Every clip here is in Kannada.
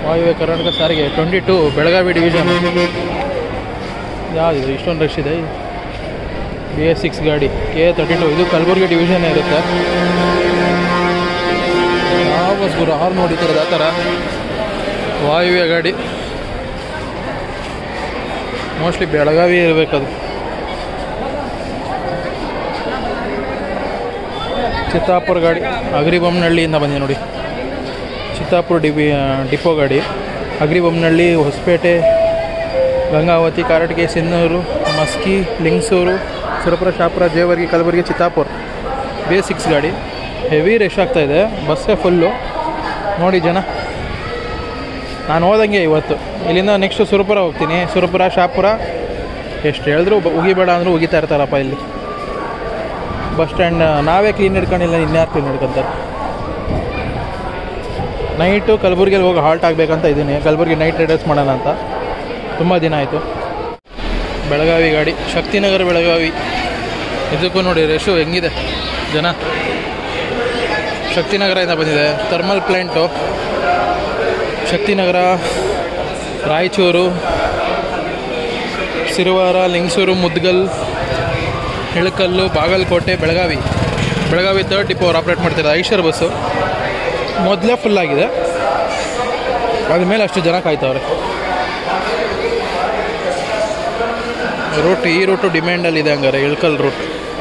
ವಾಯುವ್ಯ ಕರ್ನಾಟಕ ಸಾರಿಗೆ ಟ್ವೆಂಟಿ ಟು ಬೆಳಗಾವಿ ಡಿವಿಷನ್ ಯಾವುದಿದು ಇಷ್ಟೊಂದು ರಶ್ ಇದೆ ಬಿ ಎಸ್ ಸಿಕ್ಸ್ ಗಾಡಿ ಕೆ ತರ್ಟಿ ಟು ಇದು ಕಲಬುರಗಿ ಡಿವಿಷನ್ ಇರುತ್ತೆ ಯಾವ ಬಸ್ ಗುರು ಹಾರ್ನ್ ಹೊಡಿತಿರೋದು ಆ ಥರ ವಾಯುವ್ಯ ಗಾಡಿ ಮೋಸ್ಟ್ಲಿ ಬೆಳಗಾವಿ ಇರಬೇಕದು ಚಿತ್ತಾಪುರ ಗಾಡಿ ಅಗ್ರಿಬೊಮ್ಮನಹಳ್ಳಿಯಿಂದ ಬಂದಿದೆ ನೋಡಿ ಚಿತ್ತಾಪುರ ಡಿಬಿ ಡಿಪೋ ಗಾಡಿ ಅಗ್ರಿಬೊಮ್ಮನಹಳ್ಳಿ ಹೊಸಪೇಟೆ ಗಂಗಾವತಿ ಕಾರಟಗಿ ಸಿನ್ನೂರು ಮಸ್ಕಿ ಲಿಂಗಸೂರು ಸುರಪುರ ಶಾಪುರ ಜೇವರ್ಗಿ ಕಲಬುರಗಿ ಚಿತ್ತಾಪುರ ಬಿ ಸಿಕ್ಸ್ ಗಾಡಿ ಹೆವಿ ರಶ್ ಆಗ್ತಾಯಿದೆ ಬಸ್ಸೇ ಫುಲ್ಲು ನೋಡಿ ಜನ ನಾನು ಹೋದಂಗೆ ಇವತ್ತು ಇಲ್ಲಿಂದ ನೆಕ್ಸ್ಟು ಸುರಪುರ ಹೋಗ್ತೀನಿ ಸುರಪುರ ಶಾಪುರ ಎಷ್ಟು ಹೇಳಿದ್ರು ಬ- ಉಗಿಬೇಡ ಅಂದರೂ ಉಗಿತಾ ಇರ್ತಾರಪ್ಪ ಇಲ್ಲಿ ಬಸ್ ಸ್ಟ್ಯಾಂಡ್ ನಾವೇ ಕ್ಲೀನ್ ಹಿಡ್ಕೊಂಡಿಲ್ಲ ಇನ್ಯಾರು ಕ್ಲೀನ್ ಹಿಡ್ಕೊಂತಾರೆ ನೈಟು ಕಲಬುರಗಿಯಲ್ಲಿ ಹೋಗಿ ಹಾಲ್ಟ್ ಆಗಬೇಕಂತ ಇದ್ದೀನಿ ಕಲಬುರಗಿ ನೈಟ್ ರೈಡರ್ಸ್ ಮಾಡೋಣ ಅಂತ ತುಂಬ ದಿನ ಆಯಿತು ಬೆಳಗಾವಿ ಗಾಡಿ ಶಕ್ತಿನಗರ ಬೆಳಗಾವಿ ಇದಕ್ಕೂ ನೋಡಿ ರೇಷು ಹೆಂಗಿದೆ ಜನ ಶಕ್ತಿನಗರದಿಂದ ಬಂದಿದೆ thermal plant Shaktinagar Raichur Sirwar Lingasugur Mudgal Ilkal Bagalkot Belagavi Belagavi third depot ಅವ್ರು ಆಪ್ರೇಟ್ ಮಾಡ್ತಿದ್ದಾರೆ ಐಷರ್ ಬಸ್ಸು ಮೊದಲೇ ಫುಲ್ ಆಗಿದೆ ಅದ್ರ ಮೇಲೆ ಅಷ್ಟು ಜನ ಕಾಯ್ತವ್ರೆ ರೂಟ್ ಈ ರೂಟು ಡಿಮ್ಯಾಂಡಲ್ಲಿದೆ ಹಂಗಾರೆ ಇಳ್ಕಲ್ ರೂಟ್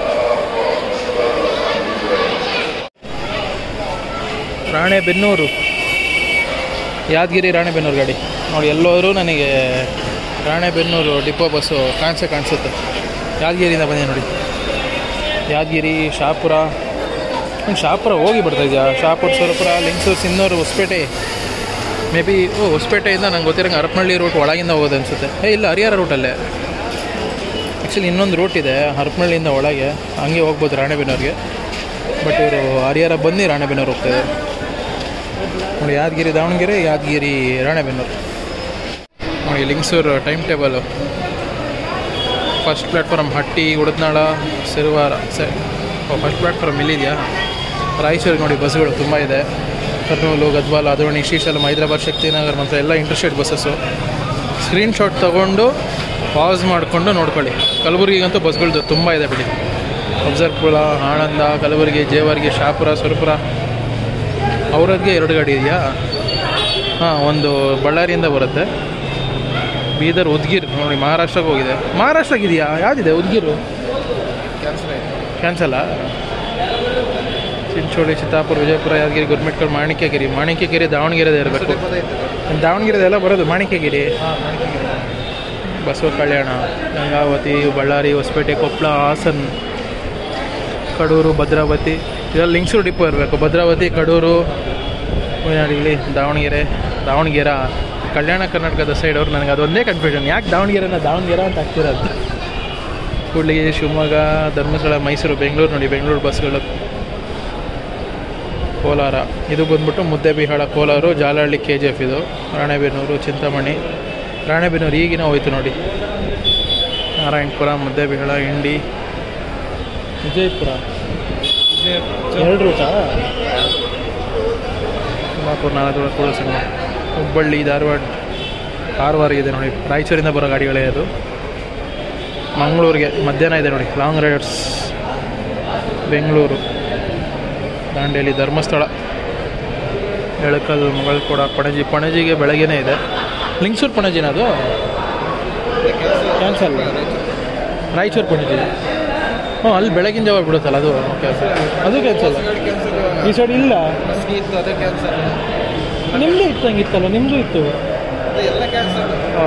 ರಾಣೆಬೆನ್ನೂರು ಯಾದಗಿರಿ ರಾಣೆಬೆನ್ನೂರು ಗಾಡಿ ನೋಡಿ ಎಲ್ಲೋದ್ರು ನನಗೆ ರಾಣೆಬೆನ್ನೂರು ಡಿಪೋ ಬಸ್ಸು ಕಾಣಿಸೇ ಕಾಣಿಸುತ್ತೆ ಯಾದಗಿರಿಯಿಂದ ಬಂದೆ ನೋಡಿ ಯಾದಗಿರಿ ಶಾಪುರ ಹ್ಮ್, ಶಾಪುರ ಹೋಗಿ ಬರ್ತಾ ಇದೆಯಾ ಶಾಪುರ ಸುರಪುರ ಲಿಂಗಸೂರು ಸಿನ್ನೂರು ಹೊಸಪೇಟೆ ಮೇ ಬಿ ಓ ಹೊಸಪೇಟೆಯಿಂದ ನಂಗೆ ಗೊತ್ತಿರಂಗೆ ಹರಪನಹಳ್ಳಿ ರೂಟ್ ಒಳಗಿಂದ ಹೋಗೋದು ಅನಿಸುತ್ತೆ ಏ ಇಲ್ಲ ಹರಿಹರ ರೂಟಲ್ಲೇ ಆ್ಯಕ್ಚುಲಿ ಇನ್ನೊಂದು ರೂಟ್ ಇದೆ ಹರಪನಹಳ್ಳಿಯಿಂದ ಒಳಗೆ ಹಂಗೆ ಹೋಗ್ಬೋದು ರಾಣೆಬೆನ್ನೂರಿಗೆ ಬಟ್ ಇವರು ಹರಿಹರ ಬಂದು ರಾಣೆಬೆನ್ನೂರು ಹೋಗ್ತಾಯಿದ್ದಾರೆ ನೋಡಿ ಯಾದಗಿರಿ ದಾವಣಗೆರೆ ಯಾದಗಿರಿ ರಾಣೆಬೆನ್ನೂರು ನೋಡಿ Lingasugur time table first platform Hatti Udadnal Sirwar ಸ ಫಸ್ಟ್ ಪ್ಲ್ಯಾಟ್ಫಾರ್ಮ್ ಇಲ್ಲಿದೆಯಾ ರಾಯಚೂರಿಗೆ ನೋಡಿ ಬಸ್ಗಳು ತುಂಬ ಇದೆ ಕರ್ನೂಲು ಗದ್ವಾಲ ಅದೋಣಿ ಶ್ರೀಶೈಲಂ ಹೈದರಾಬಾದ್ ಶಕ್ತಿನಗರ್ ಮತ್ತು ಎಲ್ಲ ಇಂಟರ್ಸ್ಟೇಟ್ ಬಸ್ಸಸ್ಸು ಸ್ಕ್ರೀನ್ ಶಾಟ್ ತೊಗೊಂಡು ಪಾಸ್ ಮಾಡಿಕೊಂಡು ನೋಡ್ಕೊಳ್ಳಿ ಕಲಬುರಗಿಗಂತೂ ಬಸ್ಗಳದ್ದು ತುಂಬ ಇದೆ ಬಿಡಿ ಅಫ್ಜಲ್ಪುರ ಆಳಂದ ಕಲಬುರಗಿ ಜೇವರ್ಗಿ ಶಾಪುರ ಸುರಪುರ ಅವ್ರದ್ಗೆ ಎರಡು ಗಾಡಿ ಇದೆಯಾ ಹಾಂ ಒಂದು ಬಳ್ಳಾರಿಯಿಂದ ಬರುತ್ತೆ ಬೀದರ್ ಉದ್ಗಿರ್ ನೋಡಿ ಮಹಾರಾಷ್ಟ್ರಕ್ಕೆ ಹೋಗಿದೆ ಮಹಾರಾಷ್ಟ್ರಕ್ಕೆ ಇದೆಯಾ ಯಾವುದಿದೆ ಉದ್ಗಿರು ಕ್ಯಾನ್ಸಲ್ಲ ಚಿಂಚೋಳಿ ಚಿತ್ತಾಪುರ ವಿಜಯಪುರ ಯಾದಗಿರಿ ಗುರ್ಮೆಟ್ಕಲ್ ಮಾಣಿಕ್ಯಗಿರಿ ಮಾಣಿಕ್ಯಗಿರಿ ದಾವಣಗೆರೆದೇ ಇರಬೇಕು ದಾವಣಗೆರೆದೆಲ್ಲ ಬರೋದು ಮಾಣಿಕ್ಯಗಿರಿ ಬಸವ ಕಲ್ಯಾಣ ಗಂಗಾವತಿ ಬಳ್ಳಾರಿ ಹೊಸಪೇಟೆ ಕೊಪ್ಪಳ ಹಾಸನ್ ಕಡೂರು ಭದ್ರಾವತಿ ಇದೆಲ್ಲ ಲಿಂಕ್ಸೂರು ಡಿಪೋ ಇರಬೇಕು ಭದ್ರಾವತಿ ಕಡೂರು ಇಲ್ಲಿ ದಾವಣಗೆರೆ ದಾವಣಗೆರೆ ಕಲ್ಯಾಣ ಕರ್ನಾಟಕದ ಸೈಡ್ ಅವ್ರು ನನಗೆ ಅದೊಂದೇ ಕನ್ಫ್ಯೂಷನ್ ಯಾಕೆ ದಾವಣಗೆರೆನ ದಾವಣಗೆರೆ ಅಂತ ಆಗ್ತಿರೋದು ಕೂಡ್ಲಿಗಿ ಶಿವಮೊಗ್ಗ ಧರ್ಮಸ್ಥಳ ಮೈಸೂರು ಬೆಂಗಳೂರು ನೋಡಿ ಬೆಂಗಳೂರು ಬಸ್ಗಳು ಕೋಲಾರ ಇದು ಬಂದ್ಬಿಟ್ಟು Muddebihal Kolar Jalahalli K G F ಇದು ರಾಣೆಬೆನ್ನೂರು ಚಿಂತಾಮಣಿ ರಾಣೆಬೆನ್ನೂರು ಈಗಿನ ಹೋಯ್ತು ನೋಡಿ ನಾರಾಯಣಪುರ ಮುದ್ದೆಬಿಹಾಳ ಇಂಡಿ ವಿಜಯಪುರ ಎರಡು ರೂಟಾ ತಿಮ್ಮಾಪುರ ನಾರಾಯಣ ಕೂಡ ಸಿನಿಮಾ ಹುಬ್ಬಳ್ಳಿ ಧಾರವಾಡ ಕಾರವಾರ ಇದೆ ನೋಡಿ ರಾಯಚೂರಿಂದ ಬರೋ ಗಾಡಿಗಳೇ ಅದು ಮಂಗಳೂರಿಗೆ ಮಧ್ಯಾಹ್ನ ಇದೆ ನೋಡಿ ಲಾಂಗ್ ರೈಡರ್ಸ್ ಬೆಂಗಳೂರು ದಾಂಡೇಲಿ ಧರ್ಮಸ್ಥಳ ಎಳಕಲ್ ಮೊಗಲ್ಕೊಡ ಪಣಜಿ ಪಣಜಿಗೆ ಬೆಳಗ್ಗೆನೇ ಇದೆ ಲಿಂಗಸೂರು ಪಣಜಿನ ಅದು ಕ್ಯಾನ್ಸಲ್ ರಾಯಚೂರು ಪಣಜಿ ಹ್ಞೂ ಅಲ್ಲಿ ಬೆಳಗಿನ ಜಾವ ಬಿಡುತ್ತಲ್ಲ ಅದು ಓಕೆ ಅದು ಕ್ಯಾನ್ಸಲ್ ಈ ಸೈಡ್ ಇಲ್ಲ ಇತ್ತು ಅದೇ ಕ್ಯಾನ್ಸಲ್ ನಿಮ್ಮದು ಇತ್ತು ಹಂಗಿತ್ತಲ್ಲ ನಿಮ್ಮದು ಇತ್ತು ಎಲ್ಲ ಕ್ಯಾನ್ಸಲ್ ಆ,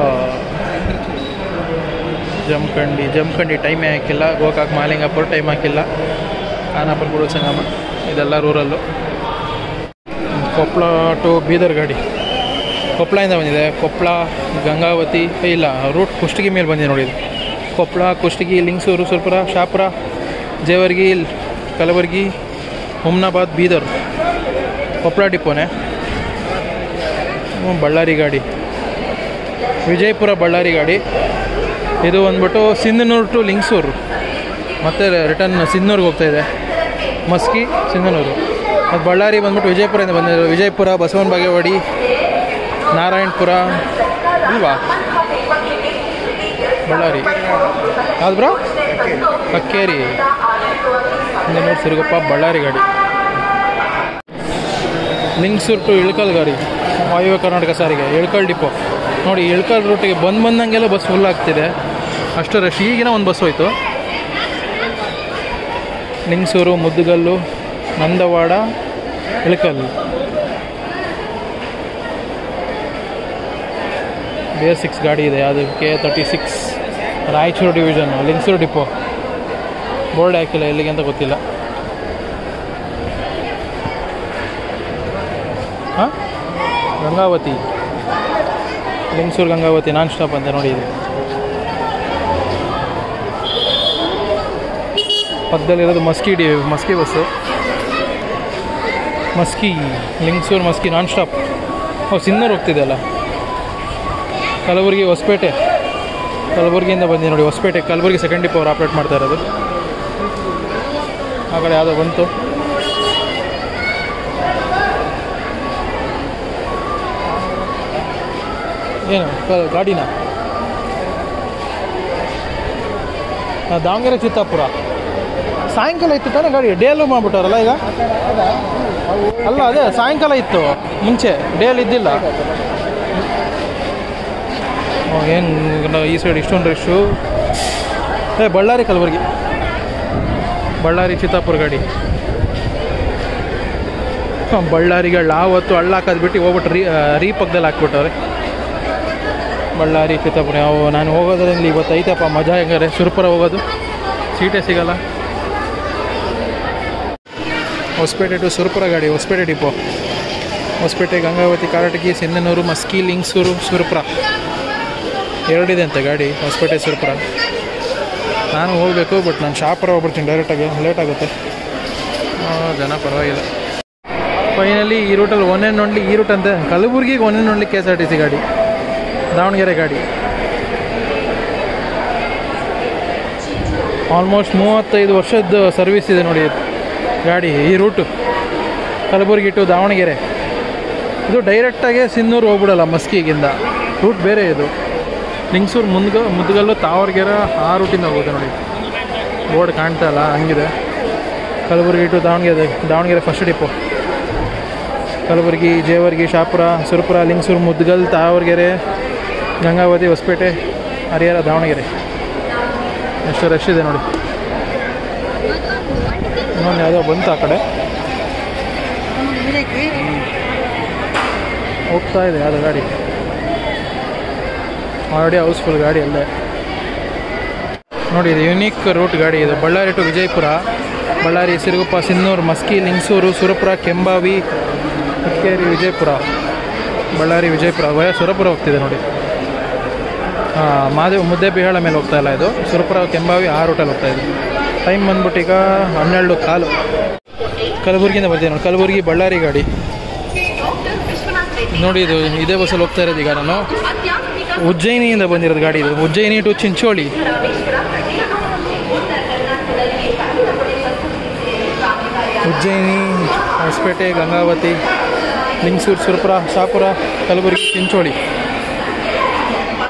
ಜಮಖಂಡಿ ಜಮಖಂಡಿ ಟೈಮೇ ಹಾಕಿಲ್ಲ ಗೋಕಾಕ್ ಮಾಲಿಂಗಪುರ ಟೈಮ್ ಹಾಕಿಲ್ಲ ಖಾನಾಪುರ ಗುಡು ಸಂಗಮ ಇದೆಲ್ಲ ರೂರಲ್ಲು ಕೊಪ್ಪಳ ಟು ಬೀದರ್ ಗಾಡಿ ಕೊಪ್ಪಳದಿಂದ ಬಂದಿದೆ ಕೊಪ್ಪಳ ಗಂಗಾವತಿ ಏ, ಇಲ್ಲ ರೂಟ್ ಕುಷ್ಟಗಿ ಮೇಲೆ ಬಂದಿದೆ ನೋಡಿ ಇದು ಕೊಪ್ಪಳ ಕುಷ್ಟಗಿ ಲಿಂಗಸೂರು ಸುರ್ಪುರ ಶಾಪುರ ಜೇವರ್ಗಿ ಕಲಬುರ್ಗಿ ಹುಮ್ನಾಬಾದ್ ಬೀದರ್ ಕೊಪ್ಪಳ ಡಿಪೋನೆ ಹ್ಮ್, ಬಳ್ಳಾರಿ ಗಾಡಿ ವಿಜಯಪುರ ಬಳ್ಳಾರಿ ಗಾಡಿ ಇದು ಬಂದ್ಬಿಟ್ಟು ಸಿಂಧನೂರು ಟು ಲಿಂಗಸೂರು ಮತ್ತು ರಿಟರ್ನ್ ಸಿಂಧನೂರಿಗೆ ಹೋಗ್ತಾ ಇದೆ ಮಸ್ಕಿ ಸಿಂಧನೂರು ಮತ್ತು ಬಳ್ಳಾರಿ ಬಂದ್ಬಿಟ್ಟು ವಿಜಯಪುರದಿಂದ ಬಂದಿದೆ ವಿಜಯಪುರ ಬಸವನ ಬಾಗೇವಾಡಿ ನಾರಾಯಣಪುರ ಇಲ್ವಾ ಬಳ್ಳಾರಿ ಯಾವ್ದು ಬ್ರೋ ಕಕ್ಕೇರಿ ನೂರು ಸಿರುಗಪ್ಪ ಬಳ್ಳಾರಿ ಗಾಡಿ ಲಿಂಗ್ಸೂರ್ ಟು ಇಳ್ಕಲ್ ಗಾಡಿ ವಾಯುವ್ಯ ಕರ್ನಾಟಕ ಸಾರಿಗೆ ಇಳ್ಕಲ್ ಡಿಪೋ ನೋಡಿ ಇಳ್ಕಲ್ ರೂಟಿಗೆ ಬಂದು ಬಂದಂಗೆಲ್ಲ ಬಸ್ ಫುಲ್ ಆಗ್ತಿದೆ ಅಷ್ಟು ರಶ್ ಈಗಿನ ಒಂದು ಬಸ್ ಹೋಯ್ತು Lingasugur Mudgal Nandawada Ilkal B S six ಗಾಡಿ ಇದೆ ಅದು K thirty six Raichur division Lingasugur depot board ಹಾಕಿಲ್ಲ ಎಲ್ಲಿಗೆ ಅಂತ ಗೊತ್ತಿಲ್ಲ ಹಾಂ ಗಂಗಾವತಿ ಲಿಂಗ್ಸೂರು ಗಂಗಾವತಿ ನಾನ್ ಸ್ಟಾಪ್ ಅಂತ ನೋಡಿ ಇದು ಪಕ್ಕದಲ್ಲಿರೋದು Maski D Maski bus Maski Lingasugur Maski non stop ಓ ಸಿನ್ನೂರು ಹೋಗ್ತಿದೆ ಅಲ್ಲ ಕಲಬುರಗಿ ಹೊಸಪೇಟೆ ಕಲಬುರಗಿಯಿಂದ ಬಂದಿ ನೋಡಿ ಹೊಸಪೇಟೆ ಕಲಬುರಗಿ ಸೆಕೆಂಡ್ ಡಿಪೋ ಅವ್ರು ಆಪ್ರೇಟ್ ಮಾಡ್ತಾ ಇರೋದು ಆ ಕಡೆ ಯಾವುದೋ ಬಂತು ಏನು ಕ- ಗಾಡಿನ ಆ, ದಾವಣಗೆರೆ ಚಿತ್ತಾಪುರ ಸಾಯಂಕಾಲ ಇತ್ತು ತಾನೇ ಗಾಡಿ ಡೇಲು ಮಾಡ್ಬಿಟ್ಟಾರಲ್ಲ ಈಗ ಅಲ್ಲ ಅದೇ ಸಾಯಂಕಾಲ ಇತ್ತು ಮುಂಚೆ ಡೇಲ್ ಇದ್ದಿಲ್ಲ ಏನು ಈ ಸೈಡ್ ಇಷ್ಟೊಂದು ರಶ್ಶು ಏ ಬಳ್ಳಾರಿ ಕಲಬುರಗಿ ಬಳ್ಳಾರಿ ಚಿತ್ತಾಪುರ ಗಾಡಿ ಹಾಂ ಬಳ್ಳಾರಿಗೆ ಲಾವತ್ತು ಹಳ್ಳ ಹಾಕೋದು ಬಿಟ್ಟು ಹೋಗ್ಬಿಟ್ಟು ರೀ ರೀ ಪಕ್ಕದಲ್ಲಿ ಹಾಕ್ಬಿಟ್ಟವ್ರೆ ಬಳ್ಳಾರಿ ಚಿತ್ತಾಪುರ ಯಾವ ನಾನು ಹೋಗೋದ್ರಲ್ಲಿ ಇವತ್ತು ಐತಪ್ಪ ಮಜಾ ಹೆಂಗಾರೆ ಸುರಪುರ ಹೋಗೋದು ಸೀಟೇ ಸಿಗಲ್ಲ ಹೊಸಪೇಟೆ ಟು ಸುರಪುರ ಗಾಡಿ ಹೊಸಪೇಟೆ ಡಿಪೋ ಹೊಸಪೇಟೆ ಗಂಗಾವತಿ ಕಾರಟಗಿ ಸಿಂಧನೂರು ಮಸ್ಕಿ ಲಿಂಗ್ಸೂರು ಸುರಪುರ ಎರಡಿದೆ ಅಂತೆ ಗಾಡಿ ಹೊಸಪೇಟೆ ಸುರಪುರ ನಾನು ಹೋಗಬೇಕು ಬಟ್ ನಾನು ಶಾಪುರ ಹೋಗ್ಬಿಡ್ತೀನಿ ಡೈರೆಕ್ಟಾಗಿ ಲೇಟ್ ಆಗುತ್ತೆ ಆ, ಜನ ಪರವಾಗಿಲ್ಲ ಫೈನಲಿ ಈ ರೂಟಲ್ಲಿ ಒನ್ ಆ್ಯಂಡ್ ಓನ್ಲಿ ಈ ರೂಟ್ ಅಂತೆ ಕಲಬುರ್ಗಿಗೆ one and only K S R T C ಗಾಡಿ ದಾವಣಗೆರೆ ಗಾಡಿ ಆಲ್ಮೋಸ್ಟ್ ಮೂವತ್ತೈದು ವರ್ಷದ ಸರ್ವಿಸ್ ಇದೆ ನೋಡಿ ಇದು ಗಾಡಿ ಈ ರೂಟು ಕಲಬುರಗಿ ಟು ದಾವಣಗೆರೆ ಇದು ಡೈರೆಕ್ಟಾಗಿ ಸಿನ್ನೂರು ಹೋಗ್ಬಿಡಲ್ಲ ಮಸ್ಕಿಗಿಂದ ರೂಟ್ ಬೇರೆ ಇದು ಲಿಂಗ್ಸೂರು ಮುಂದ್ಗ ಮುದ್ಗಲ್ಲು ತಾವರ್ಗೆರೆ ಆ ರೂಟಿಂದ ಹೋಗುತ್ತೆ ನೋಡಿ ಬೋರ್ಡ್ ಕಾಣ್ತಾ ಇಲ್ಲ ಹಂಗಿದೆ Kalaburagi to Davanagere Davanagere first depot Kalaburagi Jevargi Shahapur Surapura Lingasugur Mudgal Tavaragera Gangavathi Hosapete Harihar Davanagere ಎಷ್ಟು ರಶ್ ಇದೆ ನೋಡಿ ಇನ್ನೊಂದು ಯಾವುದೋ ಬಂತು ಆ ಕಡೆ ಹೋಗ್ತಾ ಇದೆ ಯಾವುದೋ ಗಾಡಿ ಆಲ್ರೆಡಿ ಹೌಸ್ಫುಲ್ ಗಾಡಿ ಅಲ್ಲೇ ನೋಡಿ ಇದು ಯುನೀಕ್ ರೂಟ್ ಗಾಡಿ ಇದು ಬಳ್ಳಾರಿ ಟು ವಿಜಯಪುರ ಬಳ್ಳಾರಿ ಸಿರುಗುಪ್ಪ ಸಿನ್ನೂರು ಮಸ್ಕಿ ಲಿಂಗಸೂರು ಸುರಪುರ ಕೆಂಬಾವಿ ಹುಕ್ಕೇರಿ ವಿಜಯಪುರ ಬಳ್ಳಾರಿ ವಿಜಯಪುರ ವಯ ಸುರಪುರ ಹೋಗ್ತಿದೆ ನೋಡಿ ಹಾಂ ಮಾದೇವ್ ಮುದ್ದೆಬಿಹಾಳ ಮೇಲೆ ಹೋಗ್ತಾ ಇಲ್ಲ ಇದು ಸುರಪುರ ಕೆಂಬಾವಿ ಆ ರೂಟಲ್ಲಿ ಹೋಗ್ತಾ ಇದೆ ಟೈಮ್ ಬಂದ್ಬಿಟ್ಟು ಈಗ ಹನ್ನೆರಡು ಕಾಲು ಕಲಬುರಗಿಯಿಂದ ಬರ್ತೀನಿ ನೋಡಿ ಕಲಬುರಗಿ ಬಳ್ಳಾರಿ ಗಾಡಿ ನೋಡಿ ಇದು ಇದೇ ಬಸ್ಸಲ್ಲಿ ಹೋಗ್ತಾ ಇರೋದು ಈಗ ನಾನು ಉಜ್ಜಯಿನಿಯಿಂದ ಬಂದಿರೋದು ಗಾಡಿ ಇದು ಉಜ್ಜಯಿನಿ ಟು ಚಿಂಚೋಳಿ ಉಜ್ಜಯಿನಿ ಹೊಸಪೇಟೆ ಗಂಗಾವತಿ ಲಿಂಗಸೂರು ಸುರಪುರ ಶಾಪುರ ಕಲಬುರಗಿ ಚಿಂಚೋಳಿ